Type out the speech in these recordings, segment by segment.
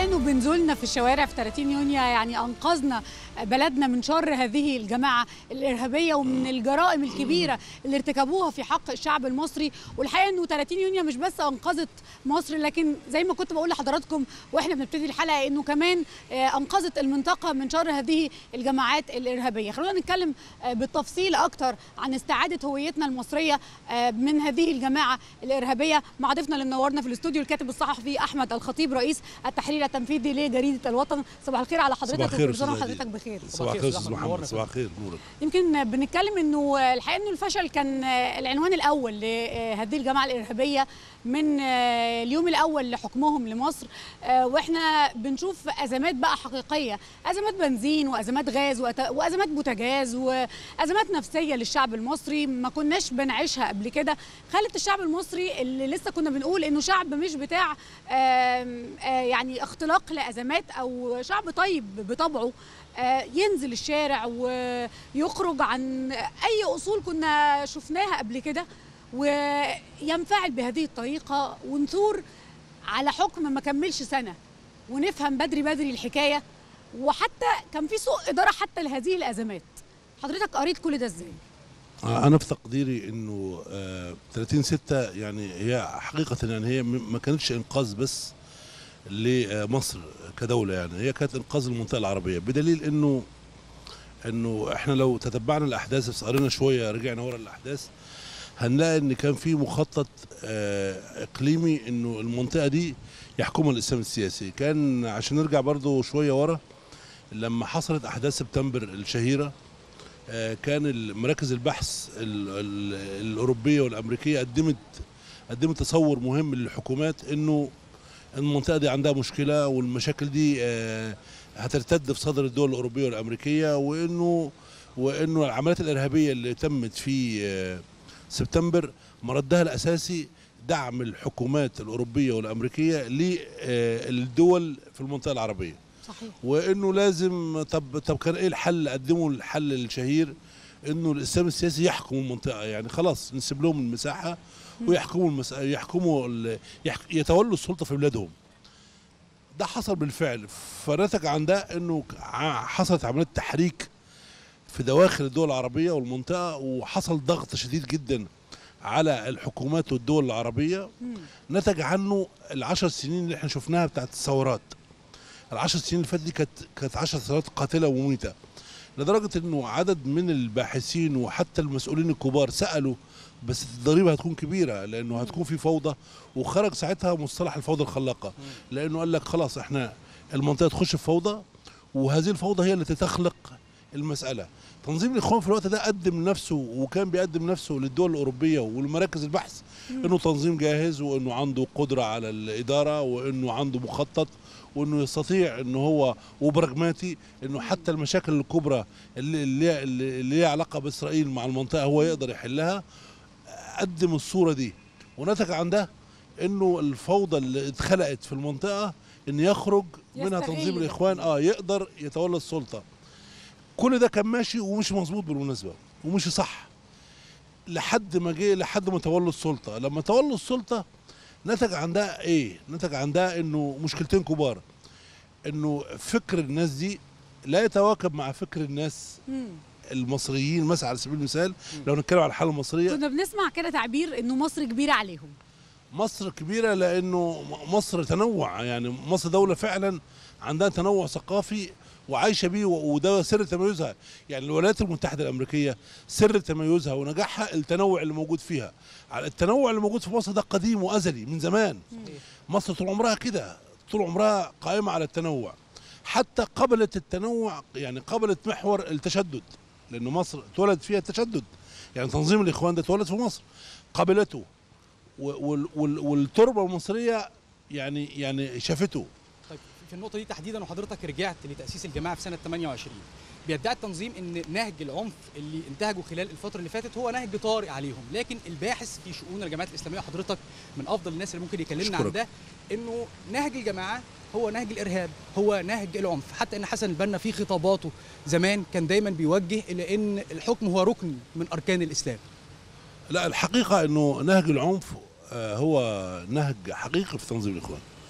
انه بنزولنا في الشوارع في 30 يونيو يعني انقذنا بلدنا من شر هذه الجماعه الارهابيه ومن الجرائم الكبيره اللي ارتكبوها في حق الشعب المصري والحقيقه انه 30 يونيو مش بس انقذت مصر لكن زي ما كنت بقول لحضراتكم واحنا بنبتدي الحلقه انه كمان انقذت المنطقه من شر هذه الجماعات الارهابيه خلونا نتكلم بالتفصيل اكتر عن استعاده هويتنا المصريه من هذه الجماعه الارهابيه مع ضيفنا اللي منورنا في الاستوديو الكاتب الصحفي احمد الخطيب رئيس التحرير التنفيذي لجريده الوطن صباح الخير على حضرتك صباح الخير وكل سنه وحضرتك بخير صباح الخير استاذ محمد صباح الخير نورك يمكن بنتكلم انه الحقيقه انه الفشل كان العنوان الاول لهذه الجماعه الارهابيه من اليوم الاول لحكمهم لمصر واحنا بنشوف ازمات بقى حقيقيه ازمات بنزين وازمات غاز وازمات بوتاجاز وازمات نفسيه للشعب المصري ما كناش بنعيشها قبل كده خلت الشعب المصري اللي لسه كنا بنقول انه شعب مش بتاع يعني اختلاق لازمات او شعب طيب بطبعه ينزل الشارع ويخرج عن اي اصول كنا شفناها قبل كده وينفعل بهذه الطريقه ونثور على حكم ما كملش سنه ونفهم بدري بدري الحكايه وحتى كان في سوء اداره حتى لهذه الازمات حضرتك قريت كل ده ازاي انا في تقديري انه 30 6 يعني هي حقيقه يعني هي ما كانتش انقاذ بس لمصر كدوله يعني هي كانت انقاذ المنطقه العربيه بدليل انه انه احنا لو تتبعنا الاحداث بس قرينا شويه رجعنا ورا الاحداث هنلاقي ان كان في مخطط اقليمي انه المنطقه دي يحكمها الاسلام السياسي كان عشان نرجع برضو شويه ورا لما حصلت احداث سبتمبر الشهيره كان مراكز البحث الاوروبيه والامريكيه قدمت قدمت تصور مهم للحكومات انه المنطقه دي عندها مشكله والمشاكل دي هترتد في صدر الدول الاوروبيه والامريكيه وانه وانه العمليات الارهابيه اللي تمت في سبتمبر مردها الاساسي دعم الحكومات الاوروبيه والامريكيه للدول في المنطقه العربيه صحيح وانه لازم طب طب كان ايه الحل قدموا الحل الشهير انه الاسلام السياسي يحكم المنطقه يعني خلاص نسيب لهم المساحه ويحكموا المس... يحكموا ال... يحك... يتولوا السلطه في بلادهم ده حصل بالفعل فنتج عن ده انه حصلت عمليه تحريك في دواخل الدول العربيه والمنطقه وحصل ضغط شديد جدا على الحكومات والدول العربيه نتج عنه العشر سنين اللي احنا شفناها بتاعت الثورات العشر سنين اللي فاتت دي كانت كانت 10 ثورات قاتله ومميته لدرجه انه عدد من الباحثين وحتى المسؤولين الكبار سالوا بس الضريبه هتكون كبيره لانه هتكون في فوضى وخرج ساعتها مصطلح الفوضى الخلاقه لانه قال لك خلاص احنا المنطقه تخش في فوضى وهذه الفوضى هي التي تخلق المساله تنظيم الاخوان في الوقت ده قدم نفسه وكان بيقدم نفسه للدول الاوروبيه والمراكز البحث انه تنظيم جاهز وانه عنده قدره على الاداره وانه عنده مخطط وانه يستطيع انه هو وبراجماتي انه حتى المشاكل الكبرى اللي اللي, اللي ليها علاقه باسرائيل مع المنطقه هو يقدر يحلها قدم الصوره دي ونتج عن ده انه الفوضى اللي اتخلقت في المنطقه ان يخرج منها تنظيم الاخوان اه يقدر يتولى السلطه كل ده كان ماشي ومش مظبوط بالمناسبه ومش صح لحد ما جه لحد ما تولوا السلطه لما تولوا السلطه نتج عن ده ايه نتج عن ده انه مشكلتين كبار انه فكر الناس دي لا يتواكب مع فكر الناس مم. المصريين مثلا على سبيل المثال لو نتكلم على الحاله المصريه كنا بنسمع كده تعبير انه مصر كبيره عليهم مصر كبيره لانه مصر تنوع يعني مصر دوله فعلا عندها تنوع ثقافي وعايشه بيه وده سر تميزها يعني الولايات المتحده الامريكيه سر تميزها ونجاحها التنوع اللي موجود فيها التنوع اللي موجود في مصر ده قديم وازلي من زمان مصر طول عمرها كده طول عمرها قائمه على التنوع حتى قبلت التنوع يعني قبلت محور التشدد لانه مصر اتولد فيها التشدد يعني تنظيم الاخوان ده اتولد في مصر قبلته والتربه المصريه يعني يعني شافته طيب في النقطه دي تحديدا وحضرتك رجعت لتاسيس الجماعه في سنه 28 بيدعي التنظيم ان نهج العنف اللي انتهجوا خلال الفتره اللي فاتت هو نهج طارئ عليهم لكن الباحث في شؤون الجماعات الاسلاميه حضرتك من افضل الناس اللي ممكن يكلمنا عن ده انه نهج الجماعه هو نهج الارهاب هو نهج العنف حتى ان حسن البنا في خطاباته زمان كان دايما بيوجه الى ان الحكم هو ركن من اركان الاسلام لا الحقيقه انه نهج العنف هو نهج حقيقي في تنظيم الاخوان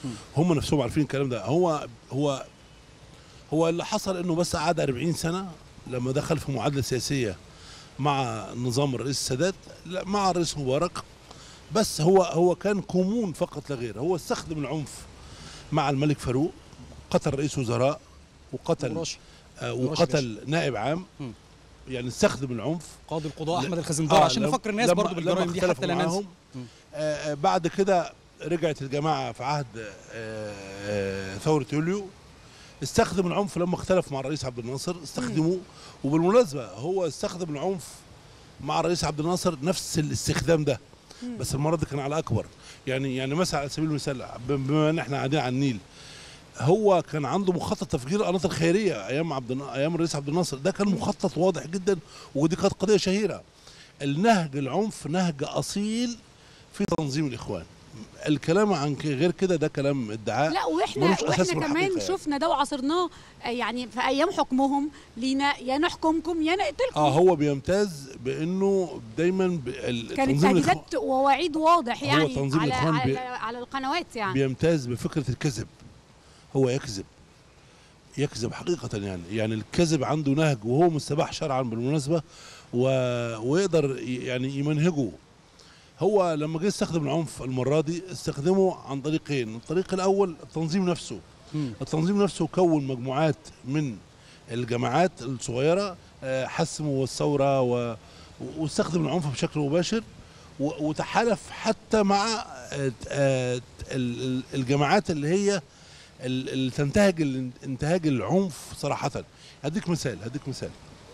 هم نفسهم عارفين الكلام ده هو هو هو اللي حصل انه بس قعد 40 سنه لما دخل في معادله سياسيه مع نظام الرئيس السادات لا مع الرئيس مبارك بس هو هو كان كمون فقط لا غير هو استخدم العنف مع الملك فاروق قتل رئيس وزراء وقتل وراشي آه وراشي وقتل نائب عام مم. يعني استخدم العنف قاضي القضاء لا- احمد الخزندار عشان لما- نفكر الناس لما- برضه لما بالجرائم دي اختلفوا حتى لا ننسى معاهم، مم. آه، آه، بعد كده رجعت الجماعه في عهد آه، آه، ثوره يوليو استخدم العنف لما اختلف مع الرئيس عبد الناصر استخدموه وبالمناسبه هو استخدم العنف مع الرئيس عبد الناصر نفس الاستخدام ده بس المره دي كان على اكبر يعني يعني مثلا على سبيل المثال بما ان احنا قاعدين على النيل هو كان عنده مخطط تفجير القناطر الخيريه ايام عبد النا- ايام الرئيس عبد الناصر ده كان مخطط واضح جدا ودي كانت قضيه شهيره النهج العنف نهج اصيل في تنظيم الاخوان الكلام عن ك- غير كده ده كلام ادعاء لا واحنا ملوش أساس واحنا من كمان الحقيقة يعني. شفنا ده وعاصرناه آه، يعني في ايام حكمهم لينا يا نحكمكم يا نقتلكم اه هو بيمتاز بانه دايما ب- ال- كانت تنظيم الإخوان تهديدات ووعيد واضح هو يعني تنظيم على الإخوان على, بي- على القنوات يعني بيمتاز بفكره الكذب هو يكذب يكذب حقيقة يعني يعني الكذب عنده نهج وهو مستباح شرعا بالمناسبة و... ويقدر ي- يعني يمنهجه هو لما جه يستخدم العنف المرة دي استخدمه عن طريقين الطريق الأول التنظيم نفسه مم. التنظيم نفسه كون مجموعات من الجماعات الصغيرة آه، حسموا الثورة و... واستخدم العنف بشكل مباشر و- وتحالف حتى مع آه، آه، ال- ال- الجماعات اللي هي ال- اللي تنتهج ال- انتهاج العنف صراحة هديك مثال هديك مثال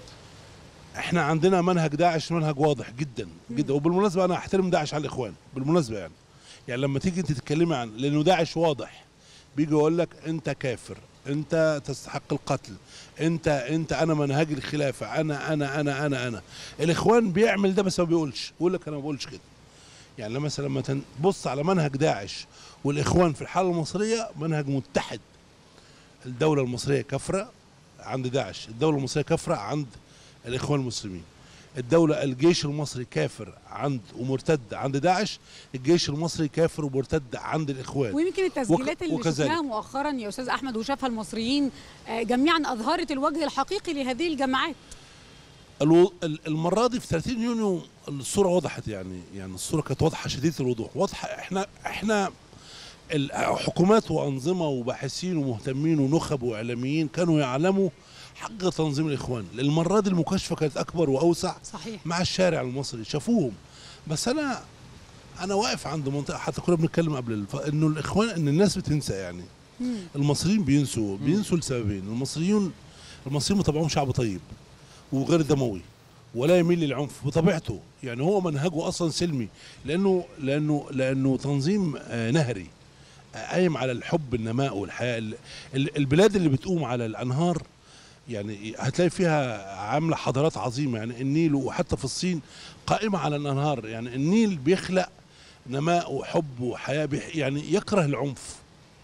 احنا عندنا منهج داعش منهج واضح جدا جدا وبالمناسبة انا احترم داعش على الاخوان بالمناسبة يعني يعني لما تيجي انت تتكلمي عن لانه داعش واضح بيجي يقول لك انت كافر انت تستحق القتل انت انت انا منهج الخلافه انا انا انا انا انا الاخوان بيعمل ده بس ما بيقولش يقول لك انا ما بقولش كده يعني لما مثلا لما تبص على منهج داعش والاخوان في الحاله المصريه منهج متحد الدوله المصريه كفره عند داعش الدوله المصريه كفره عند الاخوان المسلمين الدولة الجيش المصري كافر عند ومرتد عند داعش الجيش المصري كافر ومرتد عند الإخوان ويمكن التسجيلات وك- اللي وكذلك. شفناها مؤخرا يا استاذ احمد وشافها المصريين آه، جميعا اظهرت الوجه الحقيقي لهذه الجماعات الو... ال- المره دي في 30 يونيو الصوره وضحت يعني يعني الصوره كانت واضحه شديده الوضوح واضحه احنا احنا الحكومات وانظمه وباحثين ومهتمين ونخب واعلاميين كانوا يعلموا حق تنظيم الاخوان المره دي المكاشفه كانت اكبر واوسع صحيح مع الشارع المصري شافوهم بس انا انا واقف عند منطقه حتى كنا بنتكلم قبل الف... انه الاخوان ان الناس بتنسى يعني مم. المصريين بينسوا بينسوا لسببين المصريون المصريين بطبعهم شعب طيب وغير دموي ولا يميل للعنف بطبيعته يعني هو منهجه اصلا سلمي لانه لانه لانه تنظيم آه، نهري آه، قايم على الحب النماء والحياه ال- ال- البلاد اللي بتقوم على الانهار يعني هتلاقي فيها عامله حضارات عظيمه يعني النيل وحتى في الصين قائمه على الانهار يعني النيل بيخلق نماء وحب وحياه بيح- يعني يكره العنف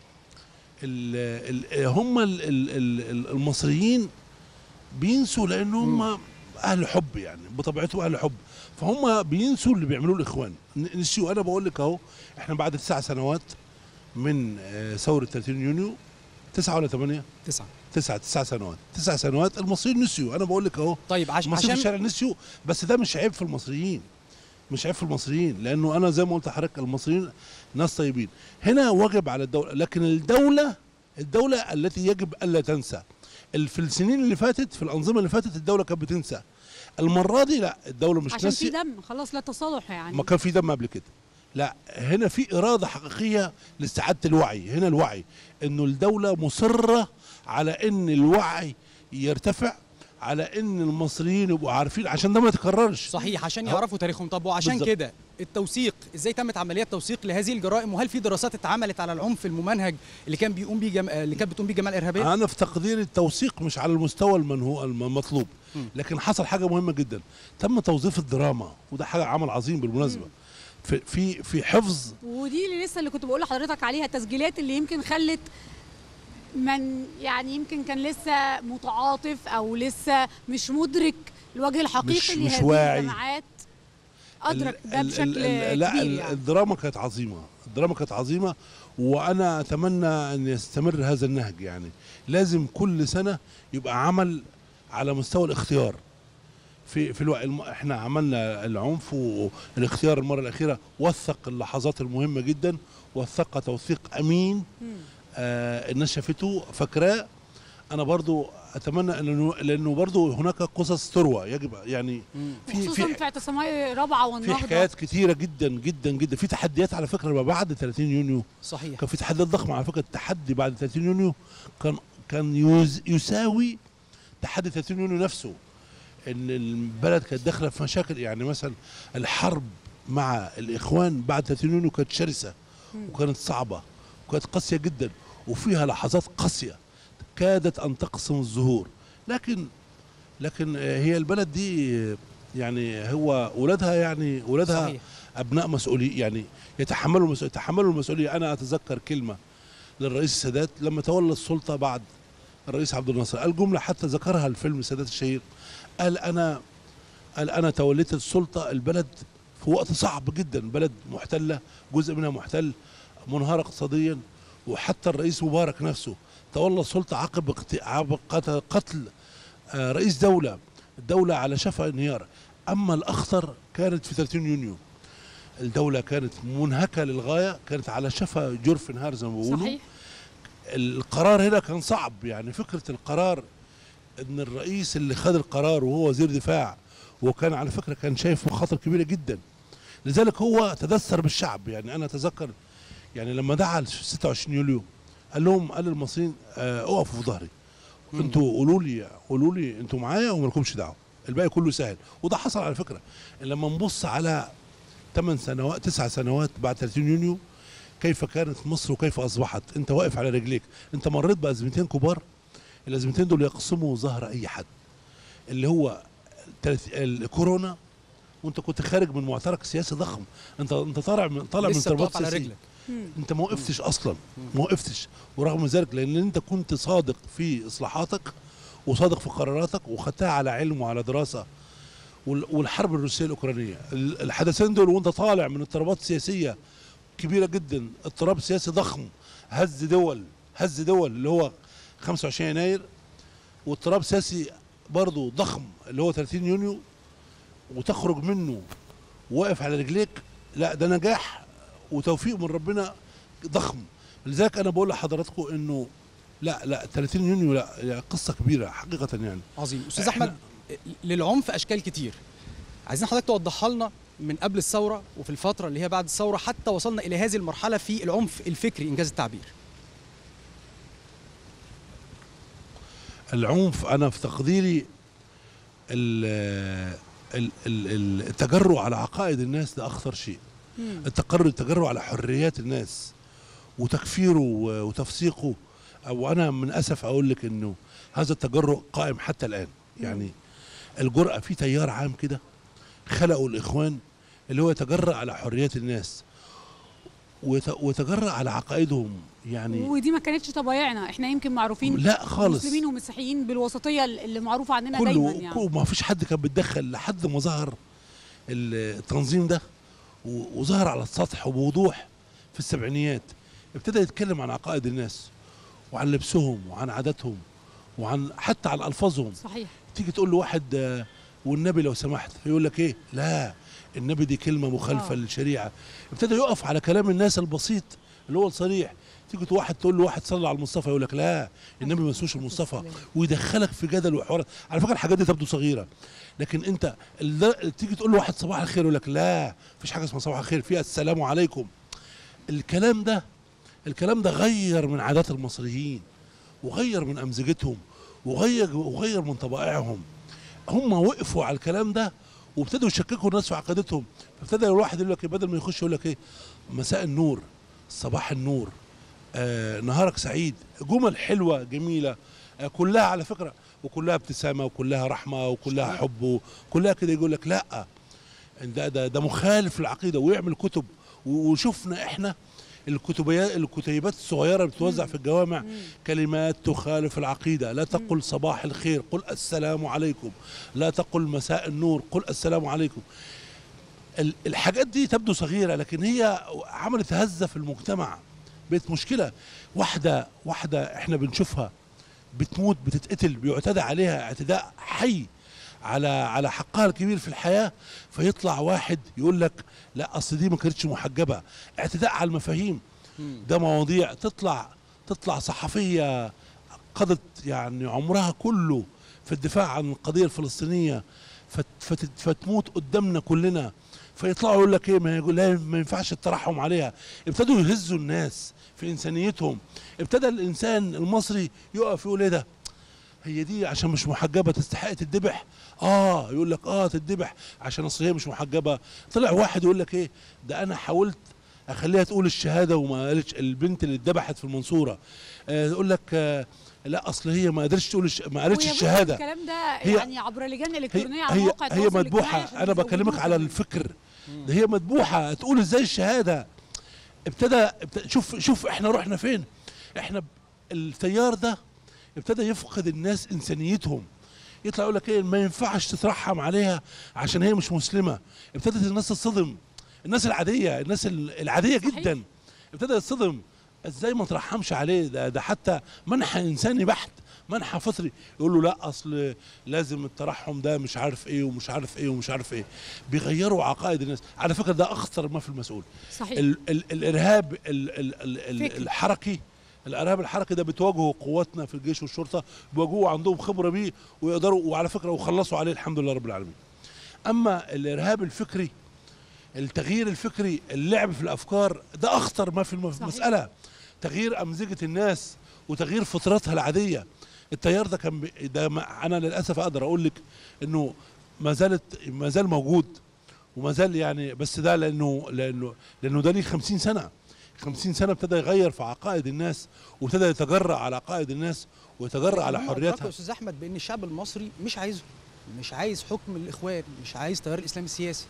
ال ال هم ال ال ال المصريين بينسوا لان هم اهل حب يعني بطبيعتهم اهل حب فهم بينسوا اللي بيعملوه الاخوان ن- نسيوا انا بقول لك اهو احنا بعد تسع سنوات من آه، ثوره 30 يونيو تسعة ولا ثمانية؟ تسعة تسعة تسع سنوات تسع سنوات المصريين نسيوا انا بقول لك اهو طيب عش... المصريين في عشان الشارع نسيوا بس ده مش عيب في المصريين مش عيب في المصريين لانه انا زي ما قلت لحضرتك المصريين ناس طيبين هنا واجب على الدوله لكن الدوله الدوله التي يجب الا تنسى ال- في السنين اللي فاتت في الانظمه اللي فاتت الدوله كانت بتنسى المره دي لا الدوله مش عشان في ناسيه دم خلاص لا تصالح يعني ما كان في دم قبل كده لا هنا في إرادة حقيقية لاستعادة الوعي هنا الوعي إنه الدولة مصرة على إن الوعي يرتفع على إن المصريين يبقوا عارفين عشان ده ما يتكررش صحيح عشان أه. يعرفوا تاريخهم طب وعشان بالظبط. كده التوثيق ازاي تمت عمليات توثيق لهذه الجرائم وهل في دراسات اتعملت على العنف الممنهج اللي كان بيقوم بيه جم... اللي كانت بتقوم بيه الجماعه الارهابيه أنا في تقديري التوثيق مش على المستوى المنهو المطلوب م. لكن حصل حاجة مهمة جدا تم توظيف الدراما وده حاجة عمل عظيم بالمناسبة في في في حفظ ودي اللي لسه اللي كنت بقول لحضرتك عليها التسجيلات اللي يمكن خلت من يعني يمكن كان لسه متعاطف او لسه مش مدرك الوجه الحقيقي مش- مش لهذه واعي. الجماعات ادرك ال- ده ال- بشكل ال- لا كبير ال- يعني. الدراما كانت عظيمه الدراما كانت عظيمه وانا اتمنى ان يستمر هذا النهج يعني لازم كل سنه يبقى عمل على مستوى الاختيار في في الوقت الم... احنا عملنا العنف والاختيار المره الاخيره وثق اللحظات المهمه جدا وثق توثيق امين مم. آه الناس شافته فاكراه انا برضو اتمنى انه لانه برضو هناك قصص تروى يجب يعني في خصوصا في في اعتصامات رابعه في والنهضه حكايات كتيره جدا جدا جدا في تحديات على فكره ما بعد 30 يونيو صحيح كان في تحديات ضخمه على فكره التحدي بعد 30 يونيو كان كان يوز يساوي تحدي 30 يونيو نفسه ان البلد كانت داخله في مشاكل يعني مثلا الحرب مع الاخوان بعد 30 يونيو كانت شرسه مم. وكانت صعبه وكانت قاسيه جدا وفيها لحظات قاسيه كادت ان تقسم الزهور لكن لكن آه، هي البلد دي آه، يعني هو ولادها يعني ولادها صحيح ابناء مسؤولين يعني يتحملوا المسؤوليه يتحملوا المسؤوليه انا اتذكر كلمه للرئيس السادات لما تولى السلطه بعد الرئيس عبد الناصر قال جمله حتى ذكرها الفيلم السادات الشهير قال انا قال انا توليت السلطه البلد في وقت صعب جدا بلد محتله جزء منها محتل منهاره اقتصاديا وحتى الرئيس مبارك نفسه تولى السلطه عقب اقت- عقب قتل- قتل آه، رئيس دوله الدوله على شفا انهيار اما الاخطر كانت في 30 يونيو الدولة كانت منهكة للغاية كانت على شفا جرف انهار زي ما بيقولوا صحيح القرار هنا كان صعب يعني فكرة القرار ان الرئيس اللي خد القرار وهو وزير دفاع وكان على فكرة كان شايف مخاطر كبيرة جدا لذلك هو تدثر بالشعب يعني انا اتذكر يعني لما دعا ل 26 يوليو قال لهم قال للمصريين آه اقفوا في ظهري مم. انتوا قولوا لي قولوا لي انتوا معايا وما لكمش دعوه الباقي كله سهل وده حصل على فكره لما نبص على 8 سنوات 9 سنوات بعد 30 يونيو كيف كانت مصر وكيف اصبحت انت واقف على رجليك انت مريت بازمتين كبار الازمتين دول يقسموا ظهر اي حد اللي هو تلت- الكورونا وانت كنت خارج من معترك سياسي ضخم انت انت طالع من طالع من لسه تربات بتقف على سياسيه رجلك مم. انت ما وقفتش اصلا ما وقفتش ورغم ذلك لان انت كنت صادق في اصلاحاتك وصادق في قراراتك وخدتها على علم وعلى دراسه وال- والحرب الروسيه الاوكرانيه ال- الحدثين دول وانت طالع من اضطرابات سياسيه كبيره جدا اضطراب سياسي ضخم هز دول هز دول اللي هو 25 يناير واضطراب سياسي برضه ضخم اللي هو 30 يونيو وتخرج منه واقف على رجليك لا ده نجاح وتوفيق من ربنا ضخم لذلك انا بقول لحضراتكم انه لا لا 30 يونيو لا لا، قصه كبيره حقيقه يعني عظيم استاذ إحنا- احمد للعنف اشكال كتير عايزين حضرتك توضحها لنا من قبل الثوره وفي الفتره اللي هي بعد الثوره حتى وصلنا الى هذه المرحله في العنف الفكري انجاز التعبير العنف انا في تقديري ال- ال- ال- التجرؤ على عقائد الناس ده اخطر شيء مم. التقرر التجرؤ على حريات الناس وتكفيره و- وتفسيقه او انا من اسف اقول لك انه هذا التجرؤ قائم حتى الان يعني الجرأة في تيار عام كده خلقوا الاخوان اللي هو يتجرأ على حريات الناس ويت- ويتجرأ على عقائدهم يعني ودي ما كانتش طبايعنا احنا يمكن معروفين لا خالص مسلمين ومسيحيين بالوسطيه اللي معروفه عننا دايما كله يعني كله ما فيش حد كان بيتدخل لحد ما ظهر التنظيم ده و- وظهر على السطح وبوضوح في السبعينيات ابتدى يتكلم عن عقائد الناس وعن لبسهم وعن عاداتهم وعن حتى عن الفاظهم صحيح تيجي تقول له واحد آه، والنبي لو سمحت يقول لك ايه لا النبي دي كلمه مخالفه آه. للشريعه ابتدى يقف على كلام الناس البسيط اللي هو الصريح تيجي تو- واحد تقول له واحد صلى على المصطفى يقول لك لا النبي ما اسموش المصطفى ويدخلك في جدل وحوارات على فكره الحاجات دي تبدو صغيره لكن انت ال- تيجي تقول له واحد صباح الخير يقول لك لا مفيش حاجه اسمها صباح الخير فيها السلام عليكم الكلام ده الكلام ده غير من عادات المصريين وغير من امزجتهم وغير وغير من طبائعهم هم وقفوا على الكلام ده وابتدوا يشككوا الناس في عقيدتهم فابتدى الواحد يقول لك إيه، بدل ما يخش يقول لك ايه مساء النور صباح النور آه نهارك سعيد جمل حلوه جميله آه كلها على فكره وكلها ابتسامه وكلها رحمه وكلها صحيح. حب وكلها كده يقول لك لا ده ده ده مخالف للعقيده ويعمل كتب و- وشفنا احنا الكتبيات الكتيبات الصغيره اللي بتوزع في الجوامع كلمات تخالف العقيده لا تقل صباح الخير قل السلام عليكم لا تقل مساء النور قل السلام عليكم ال- الحاجات دي تبدو صغيره لكن هي عملت هزه في المجتمع بقت مشكله واحده واحده احنا بنشوفها بتموت بتتقتل بيعتدى عليها اعتداء حي على على حقها الكبير في الحياه فيطلع واحد يقول لك لا اصل دي ما كانتش محجبه اعتداء على المفاهيم ده مواضيع تطلع تطلع صحفيه قضت يعني عمرها كله في الدفاع عن القضيه الفلسطينيه فت فت فتموت قدامنا كلنا فيطلعوا يقول لك ايه ما يقول لا ما ينفعش الترحم عليها ابتدوا يهزوا الناس في انسانيتهم ابتدى الانسان المصري يقف يقول ايه ده هي دي عشان مش محجبه تستحق تتذبح اه يقول لك اه تتذبح عشان اصل هي مش محجبه طلع واحد يقول لك ايه ده انا حاولت اخليها تقول الشهاده وما قالتش البنت اللي اتذبحت في المنصوره آه يقول لك آه لا اصل هي ما قدرتش تقول الش... ما قالتش ويا بص الشهاده الكلام ده هي- يعني عبر لجان هي الكترونيه على هي, مواقع هي التواصل مذبوحه الاجتماعي انا عشان بكلمك يزودوها على كمان. الفكر ده هي مذبوحه تقول ازاي الشهاده ابتدى, ابتدى شوف شوف احنا رحنا فين احنا ب- التيار ده ابتدى يفقد الناس انسانيتهم يطلع يقول لك ايه ما ينفعش تترحم عليها عشان هي مش مسلمه ابتدت الناس تصطدم الناس العاديه الناس ال- العاديه صحيح. جدا ابتدى يتصدم ازاي ما ترحمش عليه ده ده حتى منحى انساني بحت منحى فطري يقول له لا اصل لازم الترحم ده مش عارف ايه ومش عارف ايه ومش عارف ايه بيغيروا عقائد الناس على فكره ده اخطر ما في المسؤول صحيح ال ال الارهاب ال ال ال ال فكري. الحركي الارهاب الحركي ده بتواجهه قواتنا في الجيش والشرطه بيواجهوه عندهم خبره بيه ويقدروا وعلى فكره وخلصوا عليه الحمد لله رب العالمين اما الارهاب الفكري التغيير الفكري اللعب في الافكار ده اخطر ما في الم- في صحيح. المساله تغيير امزجه الناس وتغيير فطرتها العاديه التيار ده كان بي- ده ما- انا للاسف اقدر اقول لك انه ما زالت ما زال موجود وما زال يعني بس ده لانه لانه لانه ده ليه 50 سنه 50 سنه ابتدى يغير في عقائد الناس وابتدى يتجرأ على عقائد الناس ويتجرأ على هم أدركوا حريتها يا استاذ احمد بان الشعب المصري مش عايزه مش عايز حكم الاخوان مش عايز تيار الاسلام السياسي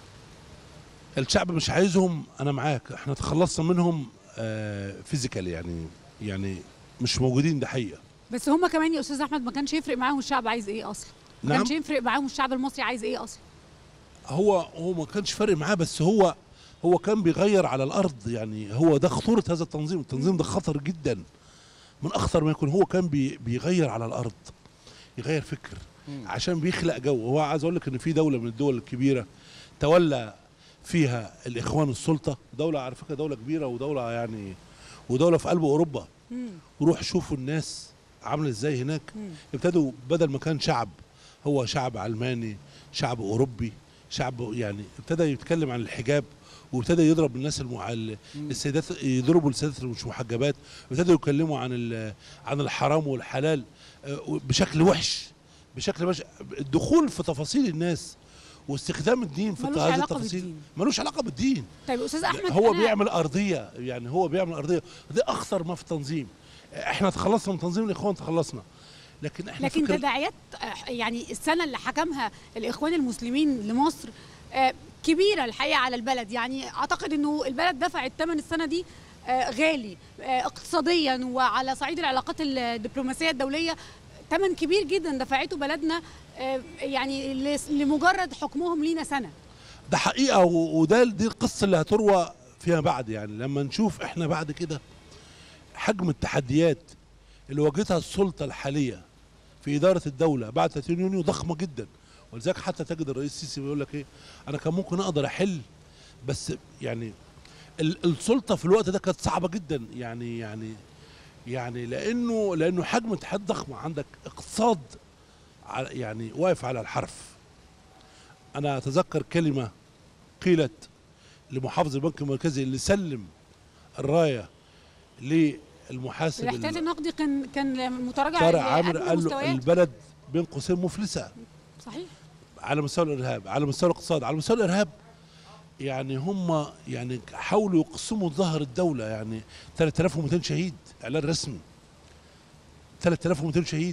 الشعب مش عايزهم انا معاك احنا تخلصنا منهم فيزيكال يعني يعني مش موجودين ده حقيقه بس هم كمان يا استاذ احمد ما كانش يفرق معاهم الشعب عايز ايه اصلا ما نعم كانش يفرق معاهم الشعب المصري عايز ايه اصلا هو هو ما كانش فارق معاه بس هو هو كان بيغير على الارض يعني هو ده خطوره هذا التنظيم التنظيم ده خطر جدا من اخطر ما يكون هو كان بي بيغير على الارض يغير فكر عشان بيخلق جو هو عايز اقول لك ان في دوله من الدول الكبيره تولى فيها الاخوان السلطه دوله على فكره دوله كبيره ودوله يعني ودوله في قلب اوروبا مم. وروح شوفوا الناس عامله ازاي هناك مم. ابتدوا بدل ما كان شعب هو شعب علماني شعب اوروبي شعب يعني ابتدى يتكلم عن الحجاب وابتدى يضرب الناس المع... ال- مم. السيدات يضربوا السيدات اللي مش محجبات ابتدوا يتكلموا عن ال... عن الحرام والحلال آه، بشكل وحش بشكل بش... الدخول في تفاصيل الناس واستخدام الدين في ملوش هذه علاقة التفاصيل بالدين. ملوش علاقه بالدين طيب استاذ احمد هو أنا- بيعمل ارضيه يعني هو بيعمل ارضيه ده اخطر ما في التنظيم احنا تخلصنا من تنظيم الاخوان تخلصنا لكن احنا لكن فكر تداعيات آه، يعني السنه اللي حكمها الاخوان المسلمين لمصر آه، كبيره الحقيقه على البلد يعني اعتقد انه البلد دفعت ثمن السنه دي آه، غالي آه، اقتصاديا وعلى صعيد العلاقات الدبلوماسيه الدوليه ثمن كبير جدا دفعته بلدنا آه، يعني لس- لمجرد حكمهم لينا سنه ده حقيقه و- وده دي القصه اللي هتروى فيما بعد يعني لما نشوف احنا بعد كده حجم التحديات اللي واجهتها السلطه الحاليه في اداره الدوله بعد 30 يونيو ضخمه جدا ولذلك حتى تجد الرئيس السيسي بيقول لك ايه انا كان ممكن اقدر احل بس يعني ال- السلطه في الوقت ده كانت صعبه جدا يعني يعني يعني لانه لانه حجم التحدي ضخم عندك اقتصاد على- يعني واقف على الحرف انا اتذكر كلمه قيلت لمحافظ البنك المركزي اللي سلم الرايه للمحاسب الاحتياط النقدي كان كان متراجع طارق لأقل عامر قال له المستويات. البلد بين قوسين مفلسه صحيح على مستوى الارهاب على مستوى الاقتصاد على مستوى الارهاب يعني هم يعني حاولوا يقسموا ظهر الدوله يعني 3200 شهيد اعلان رسمي 3200 شهيد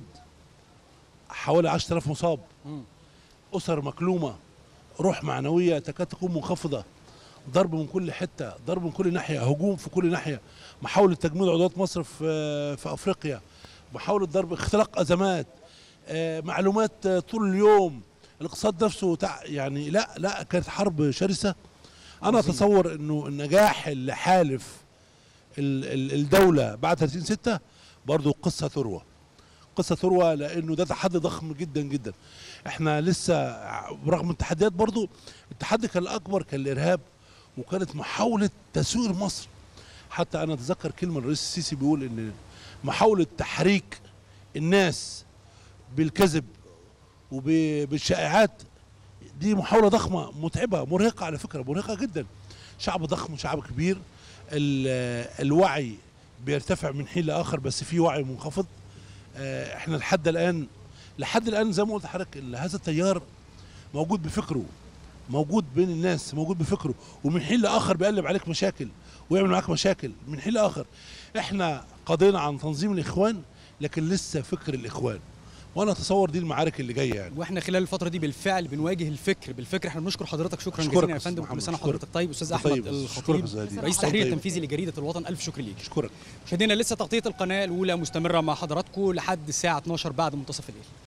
حوالي 10000 مصاب مم. اسر مكلومه روح معنويه تكاد تكون منخفضه ضرب من كل حته ضرب من كل ناحيه هجوم في كل ناحيه محاوله تجميد عضوات مصر في في افريقيا محاوله ضرب اختلاق ازمات آه، معلومات آه، طول اليوم الاقتصاد نفسه تع... يعني لا لا كانت حرب شرسه انا عظيم. اتصور انه النجاح اللي حالف ال- ال- الدوله بعد 30 6 برضه قصه ثروه قصه ثروه لانه ده تحدي ضخم جدا جدا احنا لسه ع- برغم التحديات برضه التحدي كان الاكبر كان الارهاب وكانت محاوله تسوير مصر حتى انا اتذكر كلمه الرئيس السيسي بيقول ان محاوله تحريك الناس بالكذب وبالشائعات دي محاوله ضخمه متعبه مرهقه على فكره مرهقه جدا شعب ضخم شعب كبير ال- الوعي بيرتفع من حين لاخر بس في وعي منخفض آه، احنا لحد الان لحد الان زي ما قلت لحضرتك ال- هذا التيار موجود بفكره موجود بين الناس موجود بفكره ومن حين لاخر بيقلب عليك مشاكل ويعمل معاك مشاكل من حين لاخر احنا قضينا عن تنظيم الاخوان لكن لسه فكر الاخوان وانا اتصور دي المعارك اللي جايه يعني واحنا خلال الفتره دي بالفعل بنواجه الفكر بالفكر احنا بنشكر حضرتك شكرا أشكرك جزيلا يا أستاذ فندم محمد، كل سنه أشكرك. وحضرتك طيب استاذ طيب، احمد أشكرك الخطيب أستاذ هادي. رئيس أشكرك. التحرير طيب. التنفيذي لجريده الوطن الف شكر ليك اشكرك مشاهدينا لسه تغطيه القناه الاولى مستمره مع حضراتكم لحد الساعه 12 بعد منتصف الليل